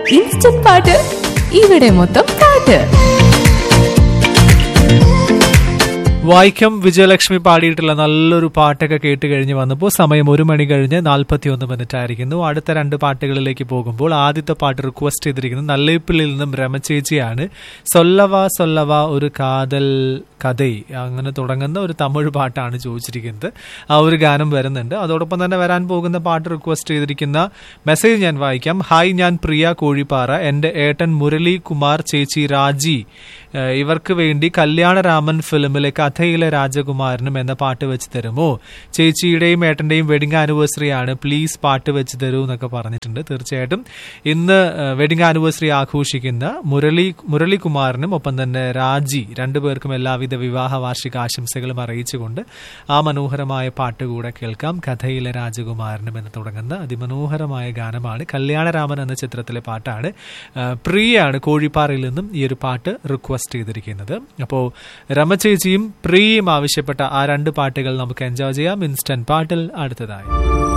instant പാട്ട് ഇവിടെ മൊത്തം പാട്ട് വൈക്കം വിജയലക്ഷ്മി പാടിയിട്ടുള്ള നല്ലൊരു പാട്ടൊക്കെ കേട്ട് കഴിഞ്ഞ് വന്നപ്പോൾ സമയം ഒരു മണി കഴിഞ്ഞ് നാൽപ്പത്തി ഒന്ന് മിനിറ്റ് ആയിരിക്കുന്നു അടുത്ത രണ്ട് പാട്ടുകളിലേക്ക് പോകുമ്പോൾ ആദ്യത്തെ പാട്ട് റിക്വസ്റ്റ് ചെയ്തിരിക്കുന്നത് നല്ലയിപ്പിള്ളിൽ നിന്നും രമചേച്ചിയാണ് സൊല്ലവ സൊല്ലവ ഒരു കാതൽ കഥൈ അങ്ങനെ തുടങ്ങുന്ന ഒരു തമിഴ് പാട്ടാണ് ചോദിച്ചിരിക്കുന്നത് ആ ഒരു ഗാനം വരുന്നുണ്ട് അതോടൊപ്പം തന്നെ വരാൻ പോകുന്ന പാട്ട് റിക്വസ്റ്റ് ചെയ്തിരിക്കുന്ന മെസ്സേജ് ഞാൻ വായിക്കാം ഹായ് ഞാൻ പ്രിയ കോഴിപ്പാറ എൻ്റെ ഏട്ടൻ മുരളി കുമാർ ചേച്ചി രാജി ഏഹ് ഇവർക്ക് വേണ്ടി കല്യാണരാമൻ ഫിലിമിലെ കഥയിലെ രാജകുമാരനും എന്ന പാട്ട് വെച്ച് തരുമോ ചേച്ചിയുടെയും ഏട്ടന്റെയും വെഡിങ് ആനിവേഴ്സറി ആണ് പ്ലീസ് പാട്ട് വെച്ച് തരൂ എന്നൊക്കെ പറഞ്ഞിട്ടുണ്ട് തീർച്ചയായിട്ടും ഇന്ന് വെഡിങ് ആനിവേഴ്സറി ആഘോഷിക്കുന്ന മുരളി മുരളികുമാറിനും ഒപ്പം തന്നെ രാജി രണ്ടുപേർക്കും എല്ലാവിധ വിവാഹ വാർഷിക ആശംസകളും അറിയിച്ചുകൊണ്ട് ആ മനോഹരമായ പാട്ട് കൂടെ കേൾക്കാം കഥയിലെ രാജകുമാരനും എന്ന് തുടങ്ങുന്ന അതിമനോഹരമായ ഗാനമാണ് കല്യാണരാമൻ എന്ന ചിത്രത്തിലെ പാട്ടാണ് ആ, പ്രിയയാണ് കോഴിപ്പാറയിൽ നിന്നും ഈ ഒരു പാട്ട് റിക്വസ്റ്റ് ചെയ്തിരിക്കുന്നത് അപ്പോൾ രമചേച്ചിയും പ്രിയയും ആവശ്യപ്പെട്ട ആ രണ്ട് പാട്ടുകൾ നമുക്ക് എൻജോയ് ചെയ്യാം ഇൻസ്റ്റന്റ് പാട്ടിൽ അടുത്തതായി